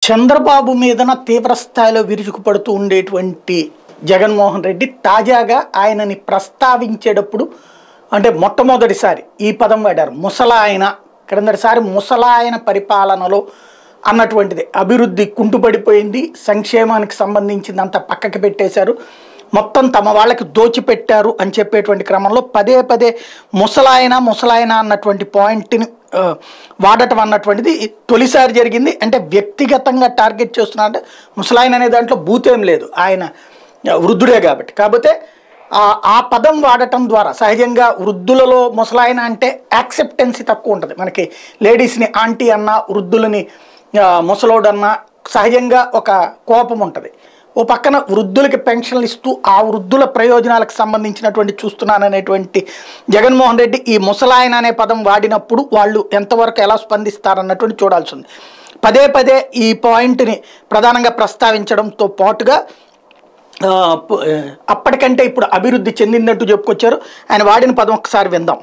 చంద్రబాబు మీదన తీవ్ర స్థాయిలో విరుచుకుపడుతూ ఉండేటువంటి జగన్మోహన్ రెడ్డి తాజాగా ఆయనని ప్రస్తావించేటప్పుడు అంటే మొట్టమొదటిసారి ఈ పదం వాడారు ముసలాయన క్రిందటిసారి ముసలాయన పరిపాలనలో అన్నటువంటిది అభివృద్ధి కుంటుపడిపోయింది సంక్షేమానికి సంబంధించిందంతా పక్కకి పెట్టేశారు మొత్తం తమ వాళ్ళకి దోచిపెట్టారు అని చెప్పేటువంటి క్రమంలో పదే పదే ముసలాయన ముసలాయన అన్నటువంటి పాయింట్ని ఆ, వాడటం అన్నటువంటిది తొలిసారి జరిగింది అంటే వ్యక్తిగతంగా టార్గెట్ చేస్తున్నారంటే ముసలాయన అనే దాంట్లో భూతేం లేదు ఆయన వృద్ధుడే కాబట్టి కాకపోతే ఆ- ఆ పదం వాడటం ద్వారా సహజంగా వృద్ధులలో ముసలాయన అంటే యాక్సెప్టెన్సీ తక్కువ ఉంటుంది మనకి లేడీస్ని ఆంటీ అన్న వృద్ధులని ఆ, ముసలోడన్న సహజంగా ఒక కోపం ఉంటుంది ఓ పక్కన వృద్ధులకి పెన్షన్లు ఇస్తూ ఆ వృద్ధుల ప్రయోజనాలకు సంబంధించినటువంటి చూస్తున్నాననేటువంటి జగన్మోహన్ రెడ్డి ఈ ముసలాయన అనే పదం వాడినప్పుడు వాళ్ళు ఎంతవరకు ఎలా స్పందిస్తారన్నటువంటి చూడాల్సి ఉంది పదే పదే ఈ పాయింట్ని ప్రధానంగా ప్రస్తావించడంతో పాటుగా ఆ, పు- ఆ, అప్పటికంటే ఇప్పుడు అభివృద్ధి చెందిందంటూ చెప్పుకొచ్చారు ఆయన వాడిన పదం ఒకసారి విందాం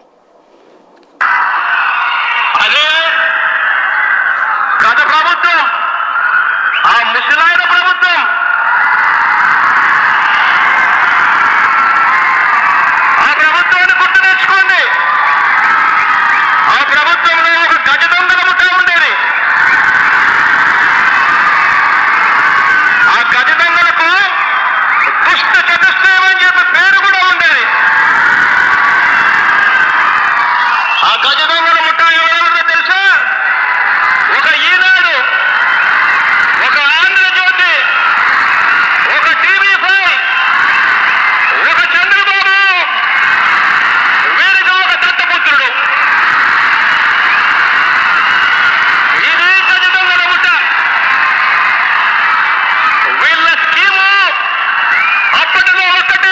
అదే గత ప్రభుత్వం ఆ ముసలాయన ప్రభుత్వం ఆ ప్రభుత్వాన్ని గుర్తు తెచ్చుకోండి ఆ ప్రభుత్వంలో ఒక గజ దొంగల ముఠ ఉండేది ఆ గజ దొంగలకు దుష్ట చతుష్టయం అని చెప్పి పేరు కూడా ఉండేది ఆ గజ దొంగల ముఠ ఎవరెవరో తెలుసా ఒక ఈనాడు ఒక ఆంధ్రజ్యోతి ఒక టీవీ ఫైవ్ ఒక చంద్రబాబు వీరికి ఒక దత్తపుత్రుడు ఇది గజ దొంగల ముఠ వీళ్ళ స్కీము అప్పటిలో ఒక్కటే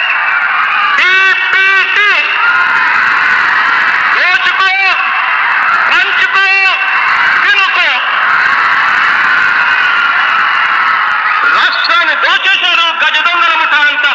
టీపీటీ దోచుకో పంచుకో తినుకో రాష్ట్రాన్ని దోచేశారు గజ దొంగల ముఠ అంతా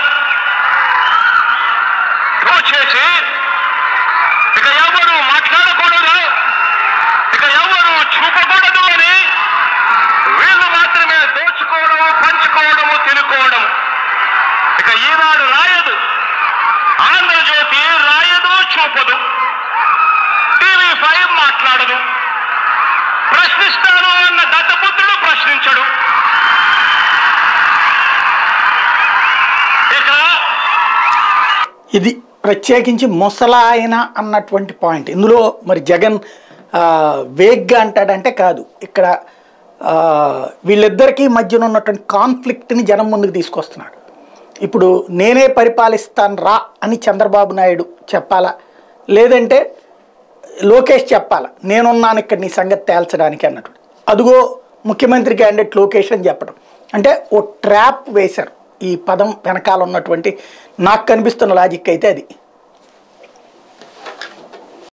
దోచేసి ఇక ఎవరు మాట్లాడకూడదు ఇక ఎవరు చూపకూడదు అని వీళ్ళు మాత్రమే దోచుకోవడము పంచుకోవడము తినుకోవడం ఇక ఈనాడు రాయదు ఆంధ్రజ్యోతి రాయదు చూపదు టీవీ ఫైవ్ మాట్లాడదు ప్రశ్నిస్తాను అన్న దత్తపుత్రుడు ప్రశ్నించడు ఇక ఇది ప్రత్యేకించి ముసలాయన అన్నటువంటి పాయింట్ ఇందులో మరి జగన్ ఆ, వేగ్గా అంటాడంటే కాదు ఇక్కడ ఆ, వీళ్ళిద్దరికీ మధ్యన ఉన్నటువంటి కాన్ఫ్లిక్ట్ని జనం ముందుకు తీసుకొస్తున్నాడు ఇప్పుడు నేనే పరిపాలిస్తాను రా అని చంద్రబాబు నాయుడు చెప్పాలా లేదంటే లోకేష్ చెప్పాలా నేనున్నాను ఇక్కడ నీ సంగతి తేల్చడానికి అన్నట్టు అదిగో ముఖ్యమంత్రి క్యాండిడేట్ లోకేష్ అని చెప్పడం అంటే ఓ ట్రాప్ వేశారు ఈ పదం వెనకాల ఉన్నటువంటి నాకు కనిపిస్తున్న లాజిక్ అయితే అది